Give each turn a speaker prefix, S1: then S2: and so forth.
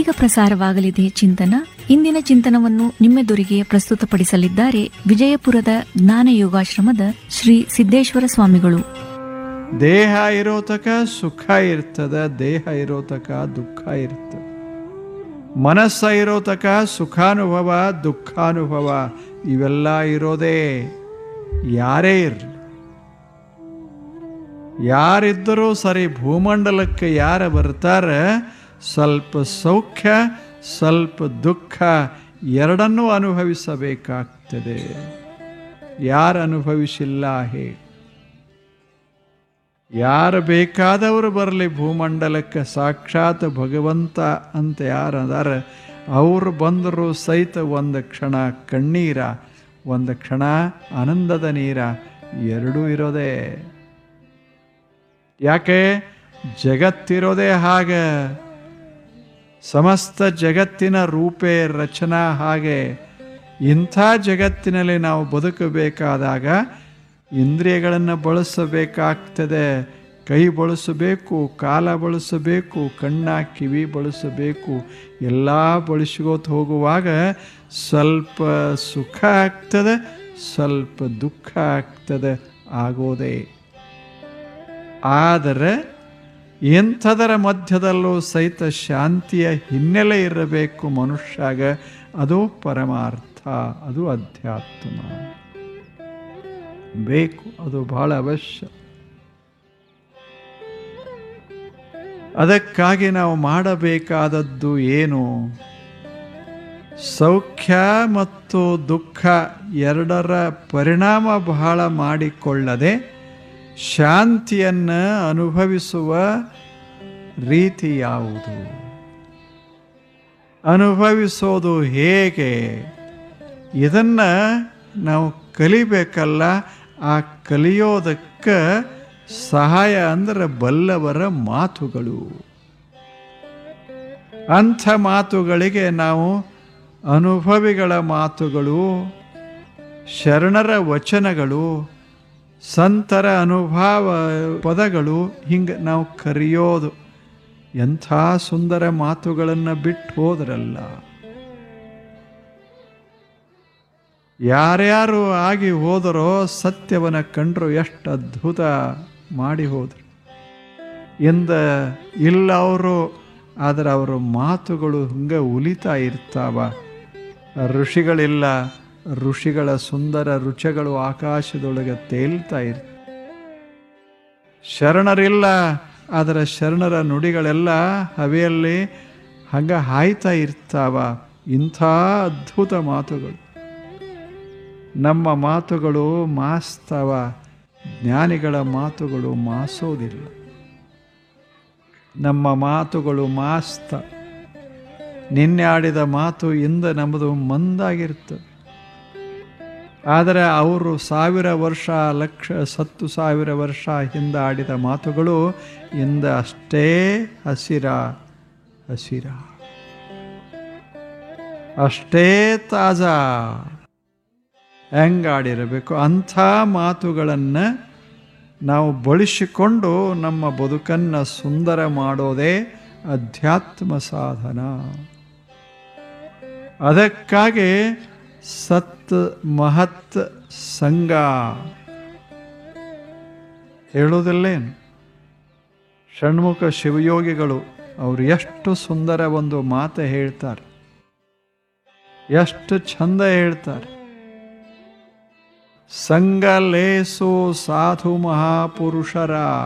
S1: ಇದೀಗ ಪ್ರಸಾರವಾಗಲಿದೆ ಚಿಂತನ ಇಂದಿನ ಚಿಂತನವನ್ನು ನಿಮ್ಮೆದುರಿಗೆ ಪ್ರಸ್ತುತಪಡಿಸಲಿದ್ದಾರೆ ವಿಜಯಪುರದ ಜ್ಞಾನ ಯೋಗಾಶ್ರಮದ ಶ್ರೀ ಸಿದ್ದೇಶ್ವರ ಸ್ವಾಮಿಗಳು
S2: ದೇಹ ಇರೋ ತಕ ಸುಖ ಇರ್ತದ ದೇಹ ಇರೋ ತಕ ದುಃಖ ಇರ್ತದ ಮನಸ್ಸ ಇರೋ ತಕ ಸುಖಾನುಭವ ದುಃಖಾನುಭವ ಇವೆಲ್ಲ ಇರೋದೇ ಯಾರೇ ಇರಲಿ ಯಾರಿದ್ದರೂ ಸರಿ ಭೂಮಂಡಲಕ್ಕೆ ಯಾರು ಬರ್ತಾರೆ ಸ್ವಲ್ಪ ಸೌಖ್ಯ ಸ್ವಲ್ಪ ದುಃಖ ಎರಡನ್ನೂ ಅನುಭವಿಸಬೇಕಾಗ್ತದೆ ಯಾರು ಅನುಭವಿಸಿಲ್ಲ ಹೇಳಿ ಯಾರು ಬೇಕಾದವರು ಬರಲಿ ಭೂಮಂಡಲಕ್ಕೆ ಸಾಕ್ಷಾತ್ ಭಗವಂತ ಅಂತ ಯಾರು ಅದಾರ ಅವರು ಬಂದರೂ ಸಹಿತ ಒಂದು ಕ್ಷಣ ಕಣ್ಣೀರ ಒಂದು ಕ್ಷಣ ಆನಂದದ ನೀರ ಎರಡೂ ಇರೋದೇ ಯಾಕೆ ಜಗತ್ತಿರೋದೇ ಹಾಗೆ ಸಮಸ್ತ ಜಗತ್ತಿನ ರೂಪೇ ರಚನಾ ಹಾಗೆ ಇಂಥ ಜಗತ್ತಿನಲ್ಲಿ ನಾವು ಬದುಕಬೇಕಾದಾಗ ಇಂದ್ರಿಯಗಳನ್ನು ಬಳಸಬೇಕಾಗ್ತದೆ ಕೈ ಬಳಸಬೇಕು ಕಾಲ ಬಳಸಬೇಕು ಕಣ್ಣ ಕಿವಿ ಬಳಸಬೇಕು ಎಲ್ಲ ಬಳಸ್ಕೋತ ಹೋಗುವಾಗ ಸ್ವಲ್ಪ ಸುಖ ಆಗ್ತದೆ ಸ್ವಲ್ಪ ದುಃಖ ಆಗ್ತದೆ ಆಗೋದೇ ಆದರೆ ಎಂಥದರ ಮಧ್ಯದಲ್ಲೂ ಸಹಿತ ಶಾಂತಿಯ ಹಿನ್ನೆಲೆ ಇರಬೇಕು ಮನುಷ್ಯಾಗ ಅದು ಪರಮಾರ್ಥ ಅದು ಅಧ್ಯಾತ್ಮ ಬೇಕು ಅದು ಬಹಳ ಅವಶ್ಯ ಅದಕ್ಕಾಗಿ ನಾವು ಮಾಡಬೇಕಾದದ್ದು ಏನು ಸೌಖ್ಯ ಮತ್ತು ದುಃಖ ಎರಡರ ಪರಿಣಾಮ ಬಹಳ ಮಾಡಿಕೊಳ್ಳದೆ ಶಾಂತಿಯನ್ನು ಅನುಭವಿಸುವ ರೀತಿ ಯಾವುದು ಅನುಭವಿಸೋದು ಹೇಗೆ ಇದನ್ನು ನಾವು ಕಲಿಬೇಕಲ್ಲ ಆ ಕಲಿಯೋದಕ್ಕೆ ಸಹಾಯ ಅಂದ್ರೆ ಬಲ್ಲವರ ಮಾತುಗಳು ಅಂಥ ಮಾತುಗಳಿಗೆ ನಾವು ಅನುಭವಿಗಳ ಮಾತುಗಳು ಶರಣರ ವಚನಗಳು ಸಂತರ ಅನುಭವ ಪದಗಳು ಹಿಂಗೆ ನಾವು ಕರೆಯೋದು ಎಂಥ ಸುಂದರ ಮಾತುಗಳನ್ನು ಬಿಟ್ಟು ಹೋದ್ರಲ್ಲ ಯಾರ್ಯಾರು ಆಗಿ ಹೋದರೋ ಸತ್ಯವನ್ನ ಕಂಡ್ರು ಎಷ್ಟು ಅದ್ಭುತ ಮಾಡಿ ಹೋದ್ರು ಎಂದ ಇಲ್ಲ ಅವರು ಆದರೆ ಅವರ ಮಾತುಗಳು ಹಂಗೆ ಉಲಿತಾ ಇರ್ತಾವ ಋಷಿಗಳಿಲ್ಲ ಋಷಿಗಳ ಸುಂದರ ರುಚಗಳು ಆಕಾಶದೊಳಗೆ ತೇಲ್ತಾ ಇರ್ ಶರಣರಿಲ್ಲ ಅದರ ಶರಣರ ನುಡಿಗಳೆಲ್ಲ ಹವೆಯಲ್ಲಿ ಹಂಗ ಹಾಯ್ತಾ ಇರ್ತಾವ ಇಂಥ ಅದ್ಭುತ ಮಾತುಗಳು ನಮ್ಮ ಮಾತುಗಳು ಮಾಸ್ತವ ಜ್ಞಾನಿಗಳ ಮಾತುಗಳು ಮಾಸೋದಿಲ್ಲ ನಮ್ಮ ಮಾತುಗಳು ಮಾಸ್ತ ನಿನ್ನೆ ಆಡಿದ ಮಾತು ಇಂದ ನಮ್ಮದು ಮಂದಾಗಿರ್ತದೆ ಆದರೆ ಅವರು ಸಾವಿರ ವರ್ಷ ಲಕ್ಷ ಸತ್ತು ಸಾವಿರ ವರ್ಷ ಹಿಂದೆ ಆಡಿದ ಮಾತುಗಳು ಇಂದ ಅಷ್ಟೇ ಹಸಿರ ಹಸಿರ ಅಷ್ಟೇ ತಾಜಾ ಹೆಂಗಾಡಿರಬೇಕು ಅಂಥ ಮಾತುಗಳನ್ನು ನಾವು ಬಳಸಿಕೊಂಡು ನಮ್ಮ ಬದುಕನ್ನು ಸುಂದರ ಮಾಡೋದೇ ಅಧ್ಯಾತ್ಮ ಸಾಧನ ಅದಕ್ಕಾಗಿ ಸತ್ ಮಹತ್ ಸಂಘ ಹೇಳೋದಿಲ್ಲೇನು ಷಣ್ಮುಖ ಶಿವಯೋಗಿಗಳು ಅವರು ಎಷ್ಟು ಸುಂದರ ಒಂದು ಮಾತು ಹೇಳ್ತಾರೆ ಎಷ್ಟು ಚಂದ ಹೇಳ್ತಾರೆ ಸಂಘ ಲೇಸು ಸಾಧು ಮಹಾಪುರುಷರ